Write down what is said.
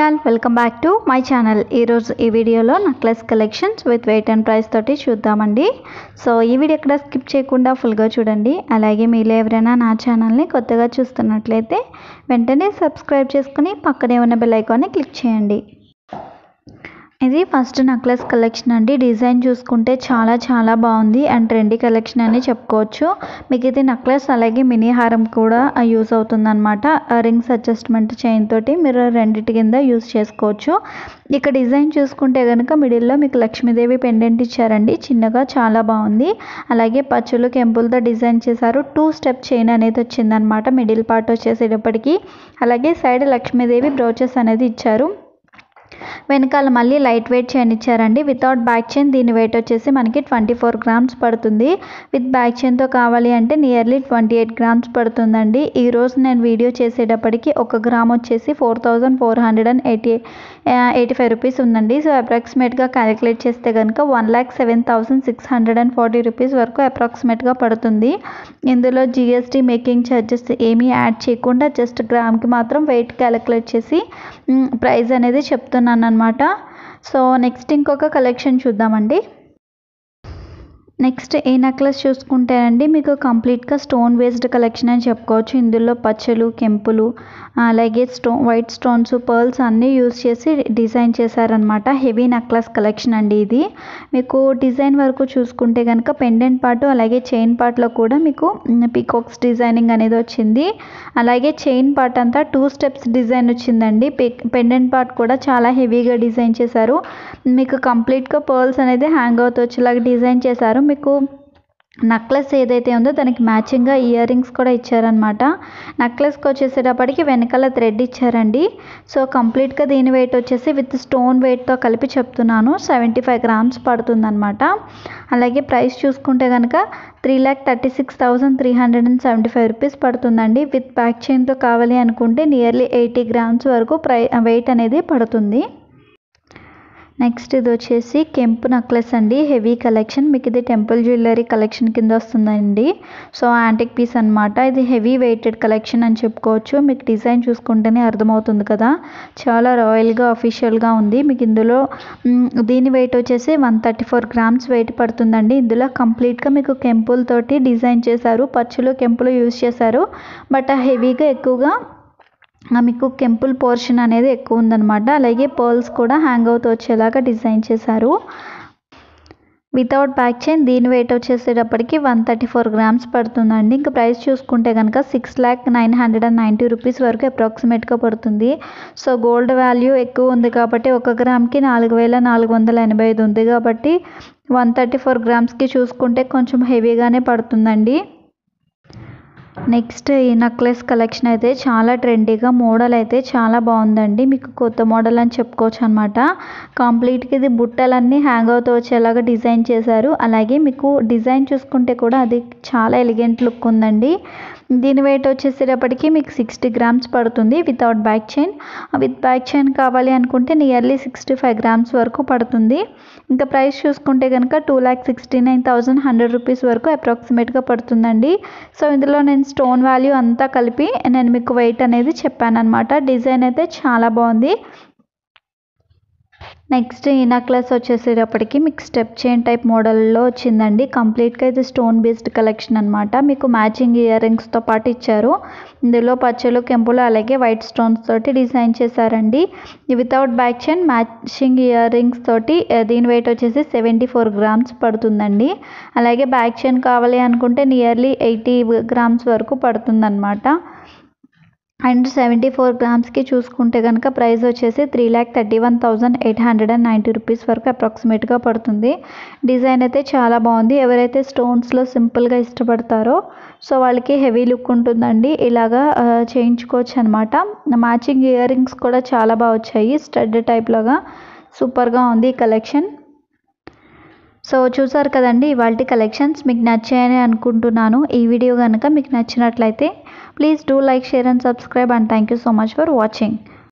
all welcome back to my channel ఈరోజు ఈ వీడియోలో necklace collections with weight and price తోటి చూద్దామండి సో ఈ వీడియో ఎక్కడ స్కిప్ చేయకుండా ఫుల్గా చూడండి అలాగే మీలో ఎవరైనా నా ఛానల్ని కొత్తగా చూస్తున్నట్లయితే వెంటనే సబ్స్క్రైబ్ చేసుకుని పక్కనే ఉన్న బెల్ ఐకాన్ని క్లిక్ చేయండి ఇది ఫస్ట్ నెక్లెస్ కలెక్షన్ అండి డిజైన్ చూసుకుంటే చాలా చాలా బాగుంది అండ్ ట్రెండీ కలెక్షన్ అని చెప్పుకోవచ్చు మీకు ఇది నెక్లెస్ అలాగే మినీ హారం కూడా యూస్ అవుతుంది అనమాట రింగ్స్ అడ్జస్ట్మెంట్ చైన్ తోటి మీరు రెండింటి కింద యూస్ చేసుకోవచ్చు ఇక డిజైన్ చూసుకుంటే కనుక మిడిల్లో మీకు లక్ష్మీదేవి పెండెంట్ ఇచ్చారండి చిన్నగా చాలా బాగుంది అలాగే పచ్చులు కెంపులతో డిజైన్ చేశారు టూ స్టెప్ చైన్ అనేది వచ్చిందనమాట మిడిల్ పార్ట్ వచ్చేసేటప్పటికి అలాగే సైడ్ లక్ష్మీదేవి బ్రోచెస్ అనేది ఇచ్చారు వెనకాల మళ్ళీ లైట్ వెయిట్ చైన్ ఇచ్చారండి వితౌట్ బ్యాక్ చైన్ దీని వెయిట్ వచ్చేసి మనకి ట్వంటీ ఫోర్ గ్రామ్స్ పడుతుంది విత్ బ్యాక్ చైన్తో కావాలి అంటే నియర్లీ ట్వంటీ ఎయిట్ గ్రామ్స్ పడుతుందండి ఈరోజు నేను వీడియో చేసేటప్పటికి ఒక గ్రామ్ వచ్చేసి four thousand four hundred and eighty eighty five rupees ఉందండి సో అప్రాక్సిమేట్గా క్యాలిక్యులేట్ చేస్తే కనుక one lakh seven thousand six hundred and forty rupees వరకు అప్రాక్సిమేట్గా పడుతుంది ఇందులో జిఎస్టీ మేకింగ్ ఛార్జెస్ ఏమీ యాడ్ చేయకుండా జస్ట్ గ్రామ్కి మాత్రం వెయిట్ క్యాలిక్యులేట్ చేసి ప్రైస్ అనేది చెప్తున్నాను అనమాట సో నెక్స్ట్ ఇంకొక కలెక్షన్ చూద్దామండి నెక్స్ట్ ఈ నెక్లెస్ చూసుకుంటేనండి మీకు కంప్లీట్గా స్టోన్ బేస్డ్ కలెక్షన్ అని చెప్పుకోవచ్చు ఇందులో పచ్చలు కెంపులు అలాగే స్టోన్ వైట్ స్టోన్స్ పర్ల్స్ అన్నీ యూస్ చేసి డిజైన్ చేశారనమాట హెవీ నెక్లెస్ కలెక్షన్ అండి ఇది మీకు డిజైన్ వరకు చూసుకుంటే కనుక పెండెంట్ పార్ట్ అలాగే చైన్ పార్ట్లో కూడా మీకు పీకాక్స్ డిజైనింగ్ అనేది వచ్చింది అలాగే చైన్ పార్ట్ అంతా టూ స్టెప్స్ డిజైన్ వచ్చిందండి పెండెంట్ పార్ట్ కూడా చాలా హెవీగా డిజైన్ చేశారు మీకు కంప్లీట్గా పర్ల్స్ అనేది హ్యాంగ్ అవుతూ వచ్చేలాగా డిజైన్ చేశారు మీకు నెక్లెస్ ఏదైతే ఉందో దానికి మ్యాచింగ్గా ఇయర్ రింగ్స్ కూడా ఇచ్చారనమాట నెక్లెస్కి వచ్చేసేటప్పటికి వెనకాల థ్రెడ్ ఇచ్చారండి సో కంప్లీట్గా దీని వెయిట్ వచ్చేసి విత్ స్టోన్ వెయిట్తో కలిపి చెప్తున్నాను సెవెంటీ ఫైవ్ గ్రామ్స్ పడుతుందన్నమాట అలాగే ప్రైస్ చూసుకుంటే కనుక three lakh thirty six thousand three hundred and seventy five rupees పడుతుందండి విత్ బ్యాక్ చైన్తో కావాలి అనుకుంటే నియర్లీ ఎయిటీ గ్రామ్స్ వరకు ప్రై వెయిట్ అనేది పడుతుంది నెక్స్ట్ ఇది వచ్చేసి కెంపు నెక్లెస్ అండి హెవీ కలెక్షన్ మీకు ఇది టెంపుల్ జ్యువెలరీ కలెక్షన్ కింద వస్తుందండి సో యాంటిక్ పీస్ అనమాట ఇది హెవీ వెయిటెడ్ కలెక్షన్ అని చెప్పుకోవచ్చు మీకు డిజైన్ చూసుకుంటేనే అర్థమవుతుంది కదా చాలా రాయల్గా అఫీషియల్గా ఉంది మీకు ఇందులో దీని వెయిట్ వచ్చేసి one thirty four grams weight పడుతుందండి ఇందులో కంప్లీట్గా మీకు కెంపులతోటి డిజైన్ చేశారు పచ్చులు కెంపులు యూస్ చేశారు బట్ హెవీగా ఎక్కువగా మీకు కెంపుల్ పోర్షన్ అనేది ఎక్కువ ఉందన్నమాట అలాగే పర్ల్స్ కూడా హ్యాంగ్ అవుతూ వచ్చేలాగా డిజైన్ చేశారు వితౌట్ బ్యాక్ చైన్ దీని వెయిట్ వచ్చేసేటప్పటికి వన్ థర్టీ ఫోర్ గ్రామ్స్ పడుతుందండి ఇంకా ప్రైస్ చూసుకుంటే కనుక six lakh nine hundred and ninety rupees వరకు అప్రాక్సిమేట్గా పడుతుంది సో గోల్డ్ వాల్యూ ఎక్కువ ఉంది కాబట్టి ఒక గ్రామ్కి నాలుగు వేల నాలుగు వందల ఎనభై ఐదు ఉంది కాబట్టి వన్ థర్టీ ఫోర్ గ్రామ్స్కి చూసుకుంటే కొంచెం హెవీగానే పడుతుందండి నెక్స్ట్ ఈ నెక్లెస్ కలెక్షన్ అయితే చాలా ట్రెండీగా మోడల్ అయితే చాలా బాగుందండి మీకు కొత్త మోడల్ అని చెప్పుకోవచ్చు అనమాట కంప్లీట్గా ఇది బుట్టలన్నీ హ్యాంగ్ అవుతూ వచ్చేలాగా డిజైన్ చేశారు అలాగే మీకు డిజైన్ చూసుకుంటే కూడా అది చాలా ఎలిగెంట్ లుక్ ఉందండి దీని వెయిట్ వచ్చేసేటప్పటికి మీకు సిక్స్టీ గ్రామ్స్ పడుతుంది without back chain with back chain కావాలి అనుకుంటే నియర్లీ సిక్స్టీ ఫైవ్ గ్రామ్స్ వరకు పడుతుంది ఇంకా ప్రైస్ చూసుకుంటే కనుక two lakh sixty nine thousand hundred rupees వరకు అప్రాక్సిమేట్గా పడుతుందండి సో ఇందులో నేను స్టోన్ వాల్యూ అంతా కలిపి నేను మీకు వెయిట్ అనేది చెప్పాను అనమాట డిజైన్ అయితే చాలా బాగుంది నెక్స్ట్ ఈ నెక్లెస్ వచ్చేసేటప్పటికి మీకు స్టెప్ చైన్ టైప్ మోడల్లో వచ్చిందండి కంప్లీట్గా ఇది స్టోన్ బేస్డ్ కలెక్షన్ అనమాట మీకు మ్యాచింగ్ ఇయర్ రింగ్స్తో పాటు ఇచ్చారు ఇందులో పచ్చలు కెంపులు అలాగే వైట్ స్టోన్స్ తోటి డిజైన్ చేశారండి without back chain matching earrings తోటి దీని వెయిట్ వచ్చేసి సెవెంటీ ఫోర్ గ్రామ్స్ పడుతుందండి అలాగే బ్యాక్ చైన్ కావాలి అనుకుంటే నియర్లీ ఎయిటీ గ్రామ్స్ వరకు పడుతుందన్నమాట అండ్ సెవెంటీ ఫోర్ గ్రామ్స్కి చూసుకుంటే కనుక ప్రైస్ వచ్చేసి three lakh thirty one thousand eight hundred and ninety rupees వరకు అప్రాక్సిమేట్గా పడుతుంది డిజైన్ అయితే చాలా బాగుంది ఎవరైతే స్టోన్స్లో సింపుల్గా ఇష్టపడతారో సో వాళ్ళకి హెవీ లుక్ ఉంటుందండి ఇలాగా చేయించుకోవచ్చు అనమాట మ్యాచింగ్ ఇయర్ రింగ్స్ కూడా చాలా బాగా వచ్చాయి స్టడ్ టైప్ లాగా సూపర్గా ఉంది ఈ కలెక్షన్ సో చూసారు కదండి ఇవాళ కలెక్షన్స్ మీకు నచ్చాయని అనుకుంటున్నాను ఈ వీడియో కనుక మీకు నచ్చినట్లయితే please do like share and subscribe and thank you so much for watching